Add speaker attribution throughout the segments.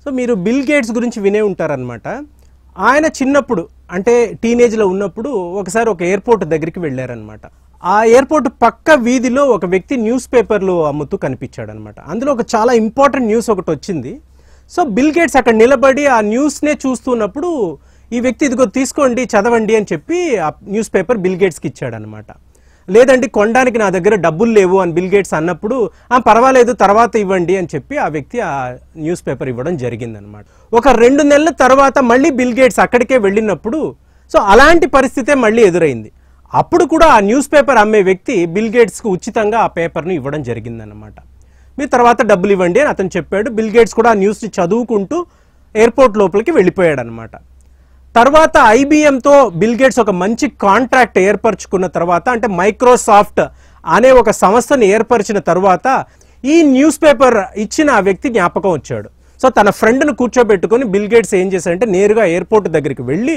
Speaker 1: so మీరు bill gates గురించి వినే ఉంటారనమాట ఆయన చిన్నప్పుడు అంటే టీనేజ్లో ఉన్నప్పుడు ఒకసారి ఒక ఎయిర్పోర్ట్ దగ్గరికి వెళ్ళారనమాట ఆ ఎయిర్పోర్ట్ పక్క వీధిలో ఒక వ్యక్తి న్యూస్ పేపర్లు అమ్ముతూ కనిపించాడనమాట అందులో ఒక చాలా ఇంపార్టెంట్ న్యూస్ ఒకటి వచ్చింది సో బిల్ గేట్స్ అక్కడ నిలబడి ఆ న్యూస్నే చూస్తున్నప్పుడు ఈ వ్యక్తి ఇదిగో తీసుకోండి చదవండి అని చెప్పి ఆ న్యూస్ పేపర్ బిల్ గేట్స్కి ఇచ్చాడనమాట లేదండి కొనడానికి నా దగ్గర డబ్బులు లేవు అని బిల్ గేట్స్ అన్నప్పుడు "ఆ, పర్వాలేదు తర్వాత ఇవ్వండి అని చెప్పి ఆ వ్యక్తి ఆ న్యూస్ పేపర్ ఇవ్వడం జరిగిందనమాట ఒక రెండు నెలల తర్వాత మళ్ళీ బిల్ గేట్స్ అక్కడికే వెళ్ళినప్పుడు సో అలాంటి పరిస్థితే మళ్ళీ ఎదురైంది అప్పుడు కూడా ఆ న్యూస్ పేపర్ అమ్మే వ్యక్తి బిల్ గేట్స్కి ఉచితంగా ఆ పేపర్ను ఇవ్వడం జరిగిందనమాట మీ తర్వాత డబ్బులు ఇవ్వండి అని అతను చెప్పాడు బిల్ గేట్స్ కూడా ఆ న్యూస్ని చదువుకుంటూ ఎయిర్పోర్ట్ లోపలికి వెళ్ళిపోయాడు అనమాట తర్వాత ఐబిఎంతో బిల్ గేట్స్ ఒక మంచి కాంట్రాక్ట్ ఏర్పరచుకున్న తర్వాత అంటే మైక్రోసాఫ్ట్ అనే ఒక సంస్థను ఏర్పరిచిన తర్వాత ఈ న్యూస్ పేపర్ ఇచ్చిన ఆ వ్యక్తి జ్ఞాపకం వచ్చాడు సో తన ఫ్రెండ్ను కూర్చోబెట్టుకొని బిల్ గేట్స్ ఏం చేశాడంటే నేరుగా ఎయిర్పోర్ట్ దగ్గరికి వెళ్ళి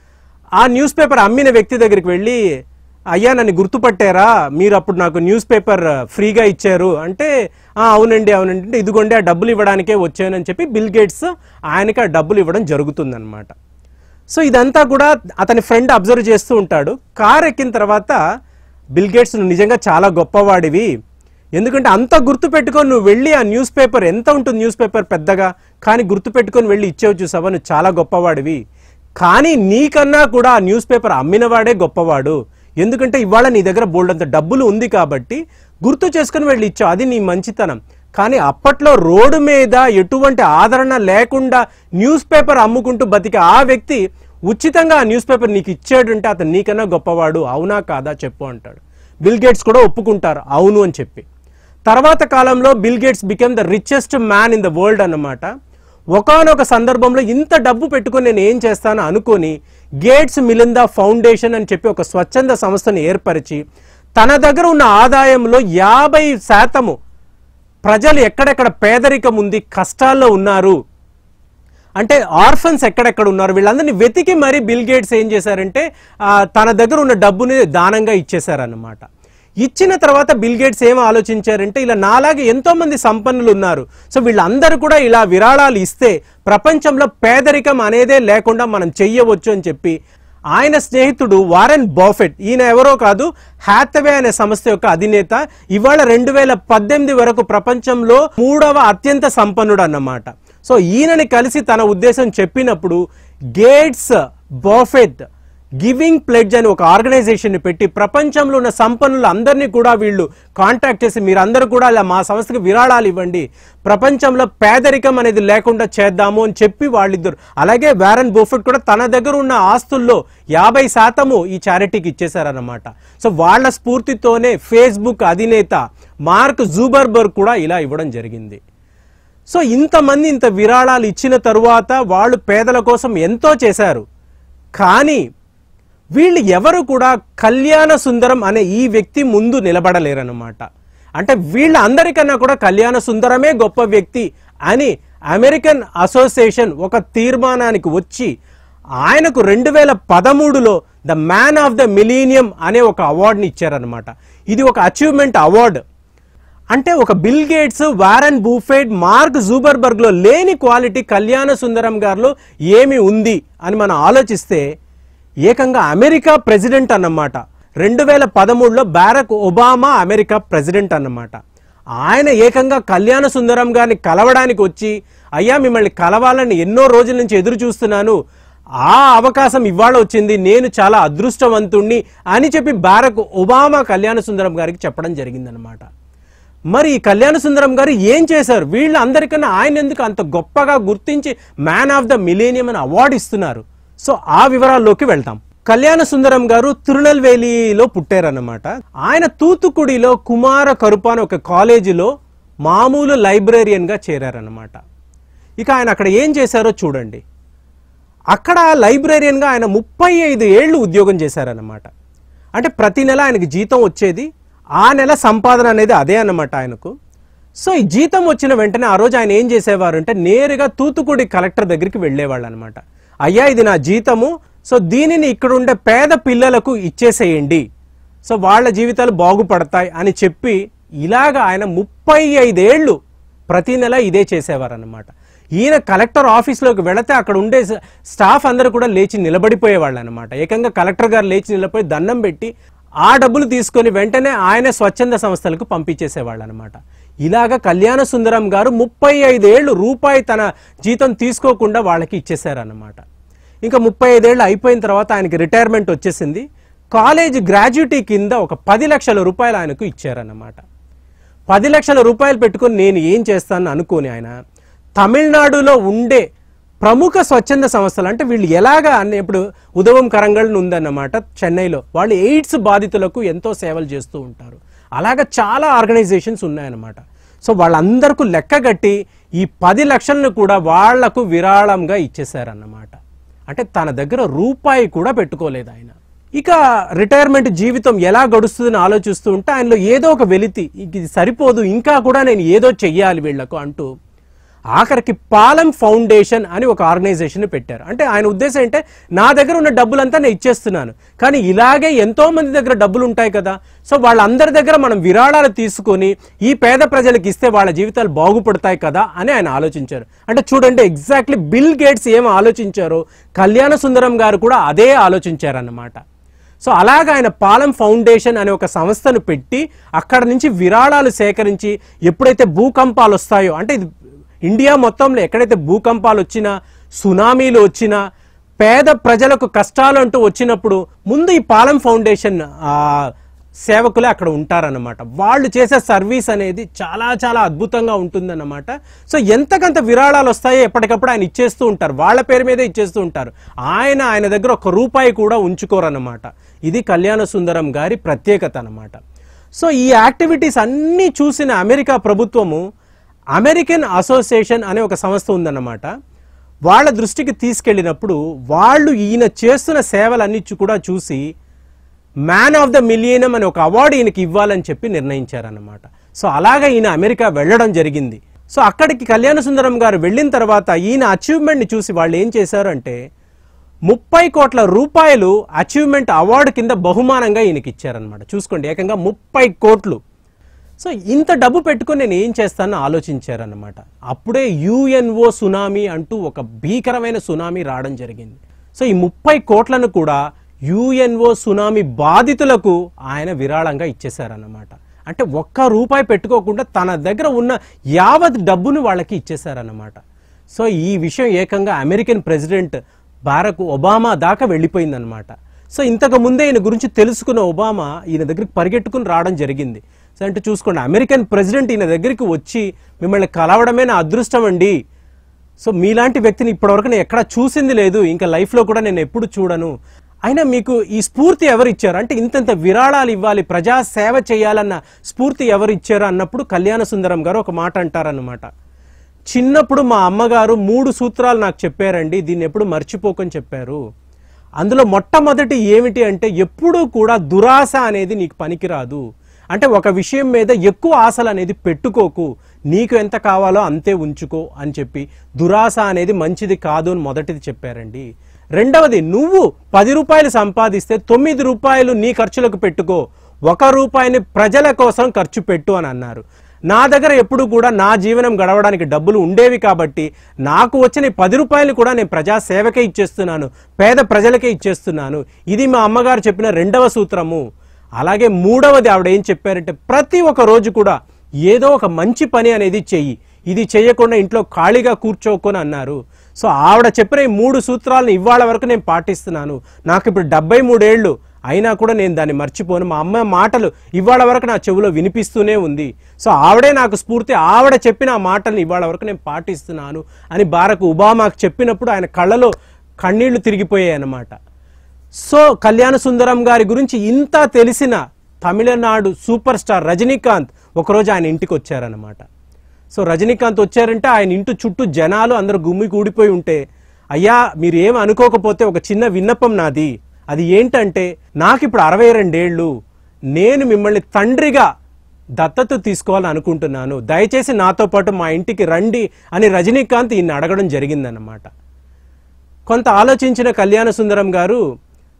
Speaker 1: ఆ న్యూస్ పేపర్ అమ్మిన వ్యక్తి దగ్గరికి వెళ్ళి అయ్యా నన్ను గుర్తుపట్టారా మీరు అప్పుడు నాకు న్యూస్ పేపర్ ఫ్రీగా ఇచ్చారు అంటే "ఆ, అవునండి అవునండి అంటే ఇదిగోండి ఆ డబ్బులు ఇవ్వడానికే వచ్చానని చెప్పి బిల్ గేట్స్ ఆయనకి ఆ డబ్బులు ఇవ్వడం జరుగుతుందన్నమాట సో ఇదంతా కూడా అతని ఫ్రెండ్ అబ్జర్వ్ చేస్తూ ఉంటాడు కార్ ఎక్కిన తర్వాత బిల్ గేట్స్ నువ్వు నిజంగా చాలా గొప్పవాడివి ఎందుకంటే అంత గుర్తు పెట్టుకొని నువ్వు వెళ్ళి ఆ న్యూస్ పేపర్ ఎంత ఉంటుంది న్యూస్ పేపర్ పెద్దగా కానీ గుర్తు పెట్టుకొని వెళ్ళి ఇచ్చేవు చూసావా నువ్వు చాలా గొప్పవాడివి కానీ నీకన్నా కూడా ఆ న్యూస్ పేపర్ అమ్మినవాడే గొప్పవాడు ఎందుకంటే ఇవాళ నీ దగ్గర బోల్డంత డబ్బులు ఉంది కాబట్టి గుర్తు చేసుకుని వెళ్ళి ఇచ్చావు అది నీ మంచితనం కానీ అప్పట్లో రోడ్డు మీద ఎటువంటి ఆదరణ లేకుండా న్యూస్ పేపర్ అమ్ముకుంటూ బతికే ఆ వ్యక్తి ఉచితంగా ఆ న్యూస్ పేపర్ నీకు ఇచ్చాడంటే అతను నీకన్నా గొప్పవాడు అవునా కాదా చెప్పు అంటాడు బిల్ గేట్స్ కూడా ఒప్పుకుంటారు అవును అని చెప్పి తర్వాత కాలంలో Bill Gates became the richest man in the world అన్నమాట ఒకానొక సందర్భంలో ఇంత డబ్బు పెట్టుకొని నేను ఏం చేస్తాను అనుకొని గేట్స్ మిలిందా ఫౌండేషన్ అని చెప్పి ఒక స్వచ్ఛంద సంస్థను ఏర్పరిచి తన దగ్గర ఉన్న ఆదాయంలో యాభై శాతము ప్రజలు ఎక్కడెక్కడ పేదరికం ఉంది కష్టాల్లో ఉన్నారు అంటే ఆర్ఫన్స్ ఎక్కడెక్కడ ఉన్నారు వీళ్ళందరినీ వెతికి మరీ బిల్ గేట్స్ ఏం చేశారంటే ఆ, తన దగ్గర ఉన్న డబ్బుని దానంగా ఇచ్చేశారన్నమాట ఇచ్చిన తర్వాత బిల్ గేట్స్ ఏం ఆలోచించారంటే ఇలా నాలాగే ఎంతో మంది సంపన్నులు ఉన్నారు సో వీళ్ళందరూ కూడా ఇలా విరాళాలు ఇస్తే ప్రపంచంలో పేదరికం అనేదే లేకుండా మనం చెయ్యవచ్చు అని చెప్పి ఆయన స్నేహితుడు వారెన్ బాఫెట్ ఈయన ఎవరో కాదు హ్యాథవే అనే సంస్థ యొక్క అధినేత ఇవాళ రెండు వేల పద్దెనిమిది వరకు ప్రపంచంలో మూడవ అత్యంత సంపన్నుడు అన్నమాట సో ఈయనని కలిసి తన ఉద్దేశం చెప్పినప్పుడు గేట్స్ బాఫెట్ గివింగ్ ప్లెడ్జ్ అని ఒక ఆర్గనైజేషన్ పెట్టి ప్రపంచంలో ఉన్న సంపన్నులు అందరినీ కూడా వీళ్ళు కాంటాక్ట్ చేసి మీరందరూ కూడా ఇలా మా సంస్థకి విరాళాలు ఇవ్వండి ప్రపంచంలో పేదరికం అనేది లేకుండా చేద్దాము అని చెప్పి వాళ్ళిద్దరు అలాగే వారన్ బోఫెట్ కూడా తన దగ్గర ఉన్న ఆస్తుల్లో యాభై శాతము ఈ చారిటీకి ఇచ్చేశారన్నమాట సో వాళ్ళ స్ఫూర్తితోనే ఫేస్బుక్ అధినేత మార్క్ జూబర్బర్గ్ కూడా ఇలా ఇవ్వడం జరిగింది సో ఇంతమంది ఇంత విరాళాలు ఇచ్చిన తరువాత వాళ్ళు పేదల కోసం ఎంతో చేశారు కానీ వీళ్ళు ఎవరు కూడా కళ్యాణ సుందరం అనే ఈ వ్యక్తి ముందు నిలబడలేరన్నమాట అంటే వీళ్ళ అందరికన్నా కూడా కళ్యాణ సుందరమే గొప్ప వ్యక్తి అని అమెరికన్ అసోసియేషన్ ఒక తీర్మానానికి వచ్చి ఆయనకు రెండు వేల పదమూడులో the man of the millennium అనే ఒక అవార్డుని ఇచ్చారనమాట ఇది ఒక అచీవ్మెంట్ అవార్డు అంటే ఒక Bill Gates Warren Buffett Mark Zuckerberg లో లేని క్వాలిటీ కళ్యాణ సుందరం గారిలో ఏమి ఉంది అని మనం ఆలోచిస్తే ఏకంగా అమెరికా ప్రెసిడెంట్ అన్నమాట రెండు వేల పదమూడులో బారక్ ఒబామా అమెరికా ప్రెసిడెంట్ అన్నమాట ఆయన ఏకంగా కళ్యాణ సుందరం గారిని కలవడానికి వచ్చి అయ్యా మిమ్మల్ని కలవాలని ఎన్నో రోజుల నుంచి ఎదురు చూస్తున్నాను ఆ అవకాశం ఇవాళ వచ్చింది నేను చాలా అదృష్టవంతుణ్ణి అని చెప్పి బారక్ ఒబామా కళ్యాణ సుందరం గారికి చెప్పడం జరిగిందనమాట మరి ఈ కళ్యాణ సుందరం గారు ఏం చేశారు వీళ్ళు అందరికన్నా ఆయన ఎందుకు అంత గొప్పగా గుర్తించి మ్యాన్ ఆఫ్ ద మిలేనియం అని అవార్డు ఇస్తున్నారు సో ఆ వివరాల్లోకి వెళ్తాం కళ్యాణ సుందరం గారు తిరునెల్వేలిలో పుట్టారన్నమాట ఆయన తూతుకుడిలో కుమార కరుప అని ఒక కాలేజీలో మామూలు లైబ్రేరియన్గా చేరారన్నమాట ఇక ఆయన అక్కడ ఏం చేశారో చూడండి అక్కడ లైబ్రేరియన్గా ఆయన ముప్పై ఐదు ఏళ్ళు ఉద్యోగం చేశారన్నమాట అంటే ప్రతి నెల ఆయనకి జీతం వచ్చేది ఆ నెల సంపాదన అనేది అదే అన్నమాట ఆయనకు సో ఈ జీతం వచ్చిన వెంటనే ఆ రోజు ఆయన ఏం చేసేవారు అంటే నేరుగా తూతుకుడి కలెక్టర్ దగ్గరికి వెళ్ళేవాళ్ళు అనమాట అయ్యా ఇది నా జీతము సో దీనిని ఇక్కడ ఉండే పేద పిల్లలకు ఇచ్చేసేయండి సో వాళ్ళ జీవితాలు బాగుపడతాయి అని చెప్పి ఇలాగ ఆయన ముప్పై ఐదేళ్ళు ప్రతి నెల ఇదే చేసేవారన్నమాట ఈయన కలెక్టర్ ఆఫీస్లోకి వెళితే అక్కడ ఉండే స- స్టాఫ్ అందరూ కూడా లేచి నిలబడిపోయేవాళ్ళు అనమాట ఏకంగా కలెక్టర్ గారు లేచి నిలబడి దండం పెట్టి ఆ డబ్బులు తీసుకొని వెంటనే ఆయన స్వచ్ఛంద సంస్థలకు పంపించేసేవాళ్ళు అనమాట ఇలాగ కళ్యాణ సుందరం గారు ముప్పై ఐదేళ్లు రూపాయి తన జీతం తీసుకోకుండా వాళ్ళకి ఇచ్చేశారన్నమాట ఇంకా ముప్పై ఐదేళ్ళు అయిపోయిన తర్వాత ఆయనకి రిటైర్మెంట్ వచ్చేసింది కాలేజ్ గ్రాడ్యుటీ కింద ఒక పది లక్షల రూపాయలు ఆయనకు ఇచ్చారన్నమాట పది లక్షల రూపాయలు పెట్టుకొని నేను ఏం చేస్తాను అనుకోని ఆయన తమిళనాడులో ఉండే ప్రముఖ స్వచ్ఛంద సంస్థలు అంటే వీళ్ళు ఎలాగా అన్ని ఇప్పుడు ఉదవం కరంగళ్ ఉందన్నమాట చెన్నైలో వాళ్ళు ఎయిడ్స్ బాధితులకు ఎంతో సేవలు చేస్తూ ఉంటారు అలాగ చాలా ఆర్గనైజేషన్స్ ఉన్నాయన్నమాట సో వాళ్ళందరికీ లెక్కగట్టి ఈ పది లక్షలను కూడా వాళ్లకు విరాళంగా ఇచ్చేశారన్నమాట అంటే తన దగ్గర రూపాయి కూడా పెట్టుకోలేదు ఆయన ఇక రిటైర్మెంట్ జీవితం ఎలా గడుస్తుందని ఆలోచిస్తూ ఉంటే ఆయనలో ఏదో ఒక వెలితి ఇంక ఇది సరిపోదు ఇంకా కూడా నేను ఏదో చెయ్యాలి వీళ్లకు అంటూ ఆఖరికి పాలెం ఫౌండేషన్ అని ఒక ఆర్గనైజేషన్ పెట్టారు అంటే ఆయన ఉద్దేశం ఏంటంటే నా దగ్గర ఉన్న డబ్బులంతా నేను ఇచ్చేస్తున్నాను కానీ ఇలాగే ఎంతో మంది దగ్గర డబ్బులు ఉంటాయి కదా సో వాళ్ళందరి దగ్గర మనం విరాళాలు తీసుకొని ఈ పేద ప్రజలకు ఇస్తే వాళ్ళ జీవితాలు బాగుపడతాయి కదా అని ఆయన ఆలోచించారు అంటే చూడండి ఎగ్జాక్ట్లీ బిల్ గేట్స్ ఏం ఆలోచించారో కళ్యాణ సుందరం గారు కూడా అదే ఆలోచించారన్నమాట సో అలాగ ఆయన పాలెం ఫౌండేషన్ అనే ఒక సంస్థను పెట్టి అక్కడ నుంచి విరాళాలు సేకరించి ఎప్పుడైతే భూకంపాలు వస్తాయో అంటే ఇది ఇండియా మొత్తంలో ఎక్కడైతే భూకంపాలు వచ్చినా సునామీలు వచ్చినా పేద ప్రజలకు కష్టాలు అంటూ వచ్చినప్పుడు ముందు ఈ పాలెం ఫౌండేషన్ ఆ, సేవకులే అక్కడ ఉంటారన్నమాట వాళ్ళు చేసే సర్వీస్ అనేది చాలా చాలా అద్భుతంగా ఉంటుందన్నమాట సో ఎంతకంత విరాళాలు వస్తాయో ఎప్పటికప్పుడు ఆయన ఇచ్చేస్తూ ఉంటారు వాళ్ళ పేరు మీదే ఇచ్చేస్తూ ఉంటారు ఆయన ఆయన దగ్గర ఒక రూపాయి కూడా ఉంచుకోరన్నమాట ఇది కళ్యాణ సుందరం గారి ప్రత్యేకత అన్నమాట సో ఈ యాక్టివిటీస్ అన్నీ చూసిన అమెరికా ప్రభుత్వము అమెరికన్ అసోసియేషన్ అనే ఒక సంస్థ ఉందన్నమాట వాళ్ళ దృష్టికి తీసుకెళ్ళినప్పుడు వాళ్ళు ఈయన చేస్తున్న సేవలన్నీ చూ- కూడా చూసి మ్యాన్ ఆఫ్ ద మిలియనం అనే ఒక అవార్డు ఈయనకి ఇవ్వాలని చెప్పి నిర్ణయించారన్నమాట సో అలాగా ఈయన అమెరికా వెళ్ళడం జరిగింది సో అక్కడికి కళ్యాణ సుందరం గారు వెళ్ళిన తర్వాత ఈయన అచీవ్మెంట్ని చూసి వాళ్ళు ఏం చేశారు అంటే ముప్పై కోట్ల రూపాయలు అచీవ్మెంట్ అవార్డు కింద బహుమానంగా ఈయనకి ఇచ్చారనమాట చూసుకోండి ఏకంగా ముప్పై కోట్లు సో ఇంత డబ్బు పెట్టుకొని నేను ఏం చేస్తానో ఆలోచించారన్నమాట అప్పుడే యుఎన్ఓ సునామీ అంటూ ఒక భీకరమైన సునామీ రావడం జరిగింది సో ఈ ముప్పై కోట్లను కూడా యుఎన్ఓ సునామీ బాధితులకు ఆయన విరాళంగా ఇచ్చేశారన్నమాట అంటే ఒక్క రూపాయి పెట్టుకోకుండా తన దగ్గర ఉన్న యావత్ డబ్బును వాళ్ళకి ఇచ్చేశారన్నమాట సో ఈ విషయం ఏకంగా అమెరికన్ ప్రెసిడెంట్ బారక్ ఒబామా దాకా వెళ్ళిపోయిందనమాట సో ఇంతకు ముందే ఈయన గురించి తెలుసుకున్న ఒబామా ఈయన దగ్గరికి పరిగెట్టుకుని రావడం జరిగింది సో అంటే చూసుకోండి అమెరికన్ ప్రెసిడెంట్ ఈయన దగ్గరికి వచ్చి మిమ్మల్ని కలవడమే నా అదృష్టం అండి సో మీలాంటి వ్యక్తిని ఇప్పటివరకు నేను ఎక్కడా చూసింది లేదు ఇంకా లైఫ్లో కూడా నేను ఎప్పుడు చూడను అయినా మీకు ఈ స్ఫూర్తి ఎవరు ఇచ్చారు అంటే ఇంతంత విరాళాలు ఇవ్వాలి ప్రజా సేవ చేయాలన్న స్ఫూర్తి ఎవరు ఇచ్చారు అన్నప్పుడు కళ్యాణ సుందరం గారు ఒక మాట అంటారన్నమాట చిన్నప్పుడు మా అమ్మగారు మూడు సూత్రాలు నాకు చెప్పారండి దీన్ని ఎప్పుడు మర్చిపోకని చెప్పారు అందులో మొట్టమొదటి ఏమిటి అంటే ఎప్పుడూ కూడా దురాశ అనేది నీకు పనికిరాదు అంటే ఒక విషయం మీద ఎక్కువ ఆశలు అనేది పెట్టుకోకు నీకు ఎంత కావాలో అంతే ఉంచుకో అని చెప్పి దురాశ అనేది మంచిది కాదు అని మొదటిది చెప్పారండి రెండవది నువ్వు పది రూపాయలు సంపాదిస్తే తొమ్మిది రూపాయలు నీ ఖర్చులకు పెట్టుకో ఒక రూపాయిని ప్రజల కోసం ఖర్చు పెట్టు అని అన్నారు నా దగ్గర ఎప్పుడు కూడా నా జీవనం గడవడానికి డబ్బులు ఉండేవి కాబట్టి నాకు వచ్చిన ఈ పది రూపాయలు కూడా నేను ప్రజా సేవకే ఇచ్చేస్తున్నాను పేద ప్రజలకే ఇచ్చేస్తున్నాను ఇది మా అమ్మగారు చెప్పిన రెండవ సూత్రము అలాగే మూడవది ఆవిడ ఏం చెప్పారంటే ప్రతి ఒక్క రోజు కూడా ఏదో ఒక మంచి పని అనేది చెయ్యి ఇది చేయకుండా ఇంట్లో ఖాళీగా కూర్చోకొని అన్నారు సో ఆవిడ చెప్పిన ఈ మూడు సూత్రాలను ఇవాళ వరకు నేను పాటిస్తున్నాను నాకు ఇప్పుడు డెబ్బై మూడేళ్ళు అయినా కూడా నేను దాన్ని మర్చిపోను మా అమ్మ మాటలు ఇవాళ వరకు నా చెవిలో వినిపిస్తూనే ఉంది సో ఆవిడే నాకు స్ఫూర్తి ఆవిడ చెప్పిన ఆ మాటలను ఇవాళ వరకు నేను పాటిస్తున్నాను అని బారక్ ఒబామాకు చెప్పినప్పుడు ఆయన కళ్ళలో కన్నీళ్లు తిరిగిపోయాయి అన్నమాట సో కళ్యాణ సుందరం గారి గురించి ఇంత తెలిసిన తమిళనాడు సూపర్ స్టార్ రజనీకాంత్ ఒకరోజు ఆయన ఇంటికి వచ్చారన్నమాట సో రజనీకాంత్ వచ్చారంటే ఆయన ఇంటి చుట్టూ జనాలు అందరూ గుమ్మి కూడిపోయి ఉంటే అయ్యా మీరు ఏం అనుకోకపోతే ఒక చిన్న విన్నపం నాది అది ఏంటంటే నాకు ఇప్పుడు అరవై రెండేళ్ళు నేను మిమ్మల్ని తండ్రిగా దత్తత తీసుకోవాలని అనుకుంటున్నాను దయచేసి నాతో పాటు మా ఇంటికి రండి అని రజనీకాంత్ ఈయన అడగడం జరిగిందన్నమాట కొంత ఆలోచించిన కళ్యాణ సుందరం గారు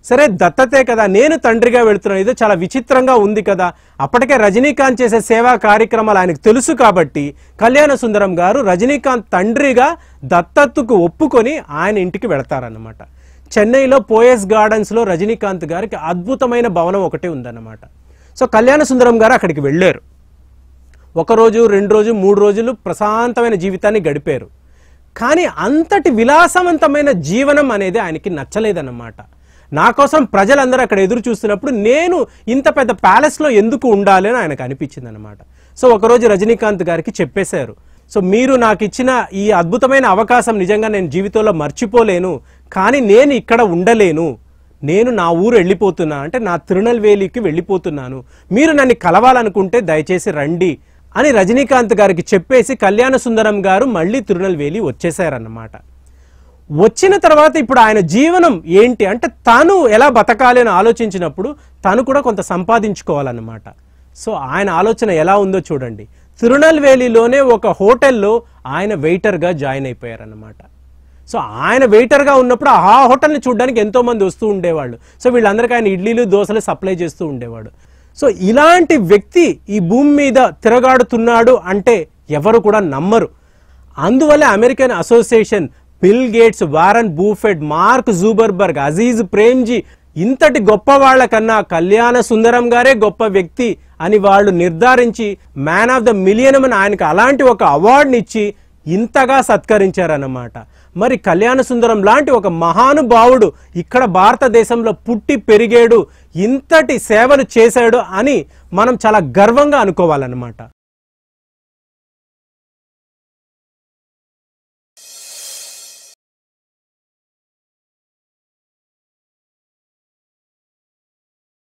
Speaker 1: సరే దత్తతే కదా నేను తండ్రిగా వెళుతున్నాను ఇదో చాలా విచిత్రంగా ఉంది కదా అప్పటికే రజనీకాంత్ చేసే సేవా కార్యక్రమాలు ఆయనకు తెలుసు కాబట్టి కళ్యాణ సుందరం గారు రజనీకాంత్ తండ్రిగా దత్తత్తుకు ఒప్పుకొని ఆయన ఇంటికి వెళతారన్నమాట చెన్నైలో పోయస్ గార్డెన్స్లో రజనీకాంత్ గారికి అద్భుతమైన భవనం ఒకటి ఉందన్నమాట సో కళ్యాణ సుందరం గారు అక్కడికి వెళ్ళారు ఒక రోజు రెండు రోజు మూడు రోజులు ప్రశాంతమైన జీవితాన్ని గడిపారు కానీ అంతటి విలాసవంతమైన జీవనం అనేది ఆయనకి నచ్చలేదన్నమాట నా కోసం ప్రజలందరూ అక్కడ ఎదురు చూస్తున్నప్పుడు నేను ఇంత పెద్ద ప్యాలెస్లో ఎందుకు ఉండాలి అని ఆయనకు అనిపించింది అనమాట సో ఒకరోజు రజనీకాంత్ గారికి చెప్పేశారు సో మీరు నాకు ఇచ్చిన ఈ అద్భుతమైన అవకాశం నిజంగా నేను జీవితంలో మర్చిపోలేను కానీ నేను ఇక్కడ ఉండలేను నేను నా ఊరు వెళ్ళిపోతున్నా అంటే నా తిరునల్వేలికి వెళ్ళిపోతున్నాను మీరు నన్ను కలవాలనుకుంటే దయచేసి రండి అని రజనీకాంత్ గారికి చెప్పేసి కళ్యాణ సుందరం గారు మళ్ళీ తిరునల్వేలి వచ్చేసారన్నమాట వచ్చిన తర్వాత ఇప్పుడు ఆయన జీవనం ఏంటి అంటే తను ఎలా బతకాలి అని ఆలోచించినప్పుడు తను కూడా కొంత సంపాదించుకోవాలన్నమాట సో ఆయన ఆలోచన ఎలా ఉందో చూడండి తిరునల్వేలిలోనే ఒక హోటల్లో ఆయన వెయిటర్గా జాయిన్ అయిపోయారన్నమాట సో ఆయన వెయిటర్గా ఉన్నప్పుడు ఆ హోటల్ని చూడడానికి ఎంతో మంది వస్తూ ఉండేవాళ్ళు సో వీళ్ళందరికీ ఆయన ఇడ్లీలు దోశలు సప్లై చేస్తూ ఉండేవాడు సో ఇలాంటి వ్యక్తి ఈ భూమి మీద తిరగాడుతున్నాడు అంటే ఎవరు కూడా నమ్మరు అందువల్ల American association Bill Gates Warren Buffett Mark Zuckerberg Azim Premji ఇంతటి గొప్ప వాళ్ళ కన్నా కళ్యాణ సుందరం గారే గొప్ప వ్యక్తి అని వాళ్ళు నిర్ధారించి మ్యాన్ ఆఫ్ ద మిలియన్ అని ఆయనకు అలాంటి ఒక అవార్డుని ఇచ్చి ఇంతగా సత్కరించారన్నమాట మరి కళ్యాణ సుందరం లాంటి ఒక మహానుభావుడు ఇక్కడ భారతదేశంలో పుట్టి పెరిగాడు ఇంతటి సేవలు చేశాడు అని మనం చాలా గర్వంగా అనుకోవాలన్నమాట